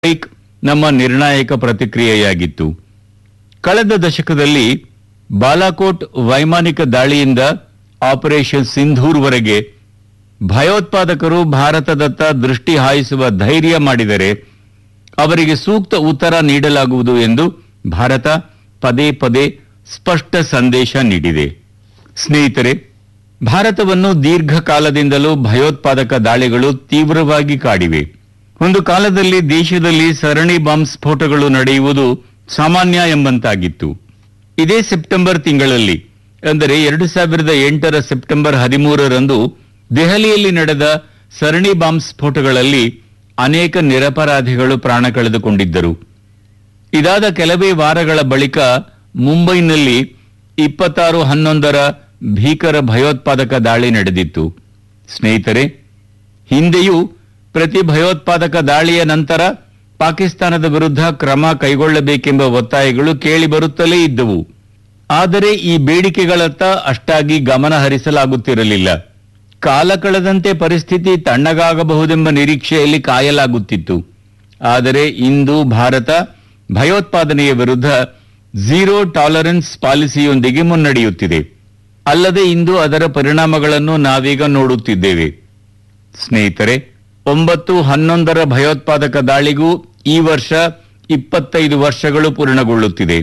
strike ನಮ್ಮ ನಿರ್ಣಾಯಕ ಪ್ರತಿಕ್ರಿಯೆಯಾಗಿತ್ತು ಕಳೆದ ದಶಕದಲ್ಲಿ ಬಾಲಾಕೋಟ್ ವೈಮಾನಿಕ ದಾಳಿಯಿಂದ ಆಪರೇಷನ್ ಸಿಂಧೂರ್ವರೆಗೆ ಭಯೋತ್ಪಾದಕರು ಭಾರತದತ್ತ ದೃಷ್ಟಿ ಹಾಯಿಸುವ ಧೈರ್ಯ ಮಾಡಿದರೆ ಅವರಿಗೆ ಸೂಕ್ತ ಉತ್ತರ ನೀಡಲಾಗುವುದು ಎಂದು ಭಾರತ ಪದೇ ಪದೇ ಸ್ಪಷ್ಟ ಸಂದೇಶ ನೀಡಿದೆ ಸ್ನೇಹಿತರೆ ಭಾರತವನ್ನು ದೀರ್ಘಕಾಲದಿಂದಲೂ ಭಯೋತ್ಪಾದಕ ದಾಳಿಗಳು ತೀವ್ರವಾಗಿ ಕಾಡಿವೆ ಒಂದು ಕಾಲದಲ್ಲಿ ದೇಶದಲ್ಲಿ ಸರಣಿ ಬಾಂಬ್ ಸ್ಫೋಟಗಳು ನಡೆಯುವುದು ಸಾಮಾನ್ಯ ಎಂಬಂತಾಗಿತ್ತು ಇದೇ ಸೆಪ್ಟೆಂಬರ್ ತಿಂಗಳಲ್ಲಿ ಅಂದರೆ ಎರಡು ಸಾವಿರದ ಎಂಟರ ಸೆಪ್ಟೆಂಬರ್ ಹದಿಮೂರರಂದು ದೆಹಲಿಯಲ್ಲಿ ನಡೆದ ಸರಣಿ ಬಾಂಬ್ ಸ್ಫೋಟಗಳಲ್ಲಿ ಅನೇಕ ನಿರಪರಾಧಿಗಳು ಪ್ರಾಣ ಕಳೆದುಕೊಂಡಿದ್ದರು ಇದಾದ ಕೆಲವೇ ವಾರಗಳ ಬಳಿಕ ಮುಂಬೈನಲ್ಲಿ ಇಪ್ಪತ್ತಾರು ಹನ್ನೊಂದರ ಭೀಕರ ಭಯೋತ್ಪಾದಕ ದಾಳಿ ನಡೆದಿತ್ತು ಸ್ನೇಹಿತರೆ ಹಿಂದೆಯೂ ಪ್ರತಿ ಭಯೋತ್ಪಾದಕ ದಾಳಿಯ ನಂತರ ಪಾಕಿಸ್ತಾನದ ವಿರುದ್ಧ ಕ್ರಮ ಕೈಗೊಳ್ಳಬೇಕೆಂಬ ಒತ್ತಾಯಗಳು ಕೇಳಿಬರುತ್ತಲೇ ಇದ್ದವು ಆದರೆ ಈ ಬೇಡಿಕೆಗಳತ್ತ ಅಷ್ಟಾಗಿ ಗಮನ ಹರಿಸಲಾಗುತ್ತಿರಲಿಲ್ಲ ಕಾಲ ಕಳೆದಂತೆ ಪರಿಸ್ಥಿತಿ ತಣ್ಣಗಾಗಬಹುದೆಂಬ ನಿರೀಕ್ಷೆಯಲ್ಲಿ ಕಾಯಲಾಗುತ್ತಿತ್ತು ಆದರೆ ಇಂದು ಭಾರತ ಭಯೋತ್ಪಾದನೆಯ ವಿರುದ್ಧ ಝೀರೋ ಟಾಲರೆನ್ಸ್ ಪಾಲಿಸಿಯೊಂದಿಗೆ ಮುನ್ನಡೆಯುತ್ತಿದೆ ಅಲ್ಲದೆ ಇಂದು ಅದರ ಪರಿಣಾಮಗಳನ್ನು ನಾವೀಗ ನೋಡುತ್ತಿದ್ದೇವೆ ಸ್ನೇಹಿತರೆ ಒಂಬತ್ತು ಹನ್ನೊಂದರ ಭಯೋತ್ಪಾದಕ ದಾಳಿಗೂ ಈ ವರ್ಷ ಇಪ್ಪತ್ತೈದು ವರ್ಷಗಳು ಪೂರ್ಣಗೊಳ್ಳುತ್ತಿದೆ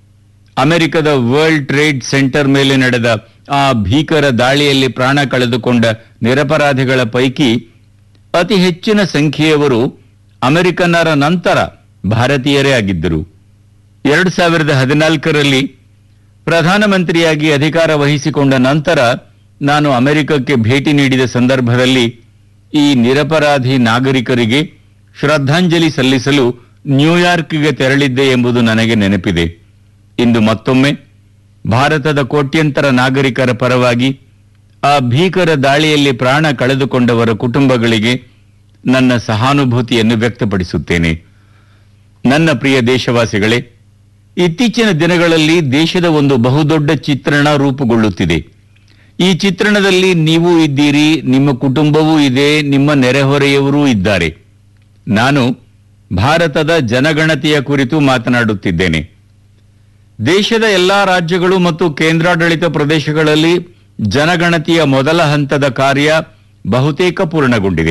ಅಮೆರಿಕದ ವರ್ಲ್ಡ್ ಟ್ರೇಡ್ ಸೆಂಟರ್ ಮೇಲೆ ನಡೆದ ಆ ಭೀಕರ ದಾಳಿಯಲ್ಲಿ ಪ್ರಾಣ ಕಳೆದುಕೊಂಡ ನಿರಪರಾಧಿಗಳ ಪೈಕಿ ಅತಿ ಹೆಚ್ಚಿನ ಸಂಖ್ಯೆಯವರು ಅಮೆರಿಕನ್ನರ ನಂತರ ಭಾರತೀಯರೇ ಆಗಿದ್ದರು ಎರಡು ಸಾವಿರದ ಹದಿನಾಲ್ಕರಲ್ಲಿ ಪ್ರಧಾನಮಂತ್ರಿಯಾಗಿ ಅಧಿಕಾರ ವಹಿಸಿಕೊಂಡ ನಂತರ ನಾನು ಅಮೆರಿಕಕ್ಕೆ ಭೇಟಿ ನೀಡಿದ ಸಂದರ್ಭದಲ್ಲಿ ಈ ನಿರಪರಾಧಿ ನಾಗರಿಕರಿಗೆ ಶ್ರದ್ಧಾಂಜಲಿ ಸಲ್ಲಿಸಲು ನ್ಯೂಯಾರ್ಕ್ಗೆ ತೆರಳಿದ್ದೆ ಎಂಬುದು ನನಗೆ ನೆನಪಿದೆ ಇಂದು ಮತ್ತೊಮ್ಮೆ ಭಾರತದ ಕೋಟ್ಯಂತರ ನಾಗರಿಕರ ಪರವಾಗಿ ಆ ಭೀಕರ ದಾಳಿಯಲ್ಲಿ ಪ್ರಾಣ ಕಳೆದುಕೊಂಡವರ ಕುಟುಂಬಗಳಿಗೆ ನನ್ನ ಸಹಾನುಭೂತಿಯನ್ನು ವ್ಯಕ್ತಪಡಿಸುತ್ತೇನೆ ನನ್ನ ಪ್ರಿಯ ದೇಶವಾಸಿಗಳೇ ಇತ್ತೀಚಿನ ದಿನಗಳಲ್ಲಿ ದೇಶದ ಒಂದು ಬಹುದೊಡ್ಡ ಚಿತ್ರಣ ರೂಪುಗೊಳ್ಳುತ್ತಿದೆ ಈ ಚಿತ್ರಣದಲ್ಲಿ ನೀವು ಇದ್ದೀರಿ ನಿಮ್ಮ ಕುಟುಂಬವೂ ಇದೆ ನಿಮ್ಮ ನೆರೆಹೊರೆಯವರೂ ಇದ್ದಾರೆ ನಾನು ಭಾರತದ ಜನಗಣತಿಯ ಕುರಿತು ಮಾತನಾಡುತ್ತಿದ್ದೇನೆ ದೇಶದ ಎಲ್ಲಾ ರಾಜ್ಯಗಳು ಮತ್ತು ಕೇಂದ್ರಾಡಳಿತ ಪ್ರದೇಶಗಳಲ್ಲಿ ಜನಗಣತಿಯ ಮೊದಲ ಹಂತದ ಕಾರ್ಯ ಬಹುತೇಕ ಪೂರ್ಣಗೊಂಡಿದೆ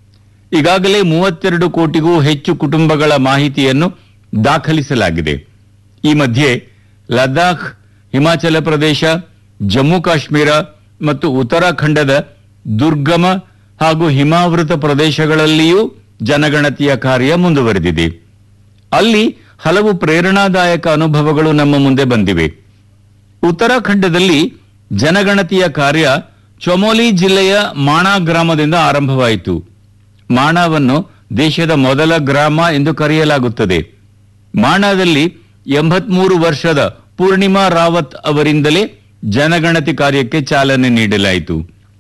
ಈಗಾಗಲೇ ಮೂವತ್ತೆರಡು ಕೋಟಿಗೂ ಹೆಚ್ಚು ಕುಟುಂಬಗಳ ಮಾಹಿತಿಯನ್ನು ದಾಖಲಿಸಲಾಗಿದೆ ಈ ಮಧ್ಯೆ ಲದ್ದಾಖ್ ಹಿಮಾಚಲ ಪ್ರದೇಶ ಜಮ್ಮು ಕಾಶ್ಮೀರ ಮತ್ತು ಉತ್ತರಾಖಂಡದ ದುರ್ಗಮ ಹಾಗೂ ಹಿಮಾವೃತ ಪ್ರದೇಶಗಳಲ್ಲಿಯೂ ಜನಗಣತಿಯ ಕಾರ್ಯ ಮುಂದುವರೆದಿದೆ ಅಲ್ಲಿ ಹಲವು ಪ್ರೇರಣಾದಾಯಕ ಅನುಭವಗಳು ನಮ್ಮ ಮುಂದೆ ಬಂದಿವೆ ಉತ್ತರಾಖಂಡದಲ್ಲಿ ಜನಗಣತಿಯ ಕಾರ್ಯ ಚೊಮೋಲಿ ಜಿಲ್ಲೆಯ ಮಾಣಾ ಗ್ರಾಮದಿಂದ ಆರಂಭವಾಯಿತು ಮಾಣಾವನ್ನು ದೇಶದ ಮೊದಲ ಗ್ರಾಮ ಎಂದು ಕರೆಯಲಾಗುತ್ತದೆ ಮಾಣಾದಲ್ಲಿ ಎಂಬತ್ಮೂರು ವರ್ಷದ ಪೂರ್ಣಿಮಾ ರಾವತ್ ಅವರಿಂದಲೇ ಜನಗಣತಿ ಕಾರ್ಯಕ್ಕೆ ಚಾಲನೆ ನೀಡಲಾಯಿತು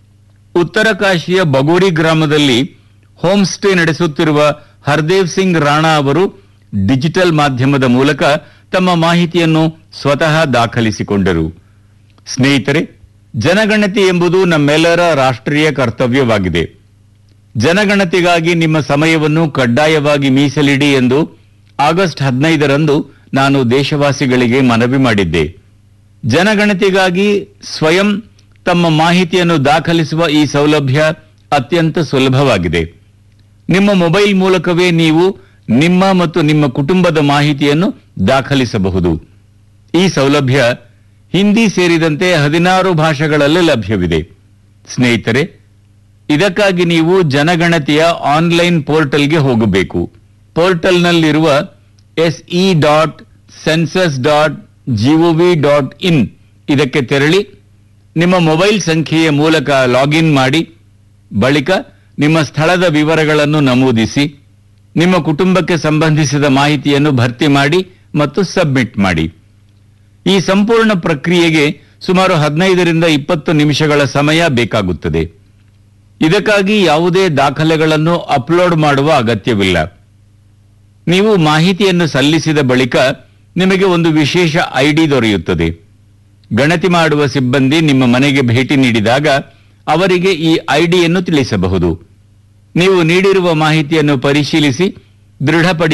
ಉತ್ತರ ಕಾಶಿಯ ಬಗೋರಿ ಗ್ರಾಮದಲ್ಲಿ ಹೋಮ್ ಸ್ಟೇ ನಡೆಸುತ್ತಿರುವ ಹರ್ದೇವ್ ಸಿಂಗ್ ರಾಣಾ ಅವರು ಡಿಜಿಟಲ್ ಮಾಧ್ಯಮದ ಮೂಲಕ ತಮ್ಮ ಮಾಹಿತಿಯನ್ನು ಸ್ವತಃ ದಾಖಲಿಸಿಕೊಂಡರು ಸ್ನೇಹಿತರೆ ಜನಗಣತಿ ಎಂಬುದು ನಮ್ಮೆಲ್ಲರ ರಾಷ್ಟ್ರೀಯ ಕರ್ತವ್ಯವಾಗಿದೆ ಜನಗಣತಿಗಾಗಿ ನಿಮ್ಮ ಸಮಯವನ್ನು ಕಡ್ಡಾಯವಾಗಿ ಮೀಸಲಿಡಿ ಎಂದು ಆಗಸ್ಟ್ ಹದಿನೈದರಂದು ನಾನು ದೇಶವಾಸಿಗಳಿಗೆ ಮನವಿ ಮಾಡಿದ್ದೆ ಜನಗಣತಿಗಾಗಿ ಸ್ವಯಂ ತಮ್ಮ ಮಾಹಿತಿಯನ್ನು ದಾಖಲಿಸುವ ಈ ಸೌಲಭ್ಯ ಅತ್ಯಂತ ಸುಲಭವಾಗಿದೆ ನಿಮ್ಮ ಮೊಬೈಲ್ ಮೂಲಕವೇ ನೀವು ನಿಮ್ಮ ಮತ್ತು ನಿಮ್ಮ ಕುಟುಂಬದ ಮಾಹಿತಿಯನ್ನು ದಾಖಲಿಸಬಹುದು ಈ ಸೌಲಭ್ಯ ಹಿಂದಿ ಸೇರಿದಂತೆ ಹದಿನಾರು ಭಾಷೆಗಳಲ್ಲಿ ಲಭ್ಯವಿದೆ ಸ್ನೇಹಿತರೆ ಇದಕ್ಕಾಗಿ ನೀವು ಜನಗಣತಿಯ ಆನ್ಲೈನ್ ಪೋರ್ಟಲ್ಗೆ ಹೋಗಬೇಕು ಪೋರ್ಟಲ್ನಲ್ಲಿರುವ S E dot census dot G O V dot in ಇದಕ್ಕೆ ತೆರಳಿ ನಿಮ್ಮ ಮೊಬೈಲ್ ಸಂಖ್ಯೆಯ ಮೂಲಕ ಲಾಗಿನ್ ಮಾಡಿ ಬಳಿಕ ನಿಮ್ಮ ಸ್ಥಳದ ವಿವರಗಳನ್ನು ನಮೂದಿಸಿ ನಿಮ್ಮ ಕುಟುಂಬಕ್ಕೆ ಸಂಬಂಧಿಸಿದ ಮಾಹಿತಿಯನ್ನು ಭರ್ತಿ ಮಾಡಿ ಮತ್ತು ಸಬ್ಮಿಟ್ ಮಾಡಿ ಈ ಸಂಪೂರ್ಣ ಪ್ರಕ್ರಿಯೆಗೆ ಸುಮಾರು ಹದಿನೈದರಿಂದ ಇಪ್ಪತ್ತು ನಿಮಿಷಗಳ ಸಮಯ ಬೇಕಾಗುತ್ತದೆ ಇದಕ್ಕಾಗಿ ಯಾವುದೇ ದಾಖಲೆಗಳನ್ನು ಅಪ್ಲೋಡ್ ಮಾಡುವ ಅಗತ್ಯವಿಲ್ಲ ನೀವು ಮಾಹಿತಿಯನ್ನು ಸಲ್ಲಿಸಿದ ಬಳಿಕ ನಿಮಗೆ ಒಂದು ವಿಶೇಷ ಐಡಿ ದೊರೆಯುತ್ತದೆ ಗಣತಿ ಮಾಡುವ ಸಿಬ್ಬಂದಿ ನಿಮ್ಮ ಮನೆಗೆ ಭೇಟಿ ನೀಡಿದಾಗ ಅವರಿಗೆ ಈ ಐಡಿಯನ್ನು ತಿಳಿಸಬಹುದು ನೀವು ನೀಡಿರುವ ಮಾಹಿತಿಯನ್ನು ಪರಿಶೀಲಿಸಿ ದೃಢಪಡಿಸಿ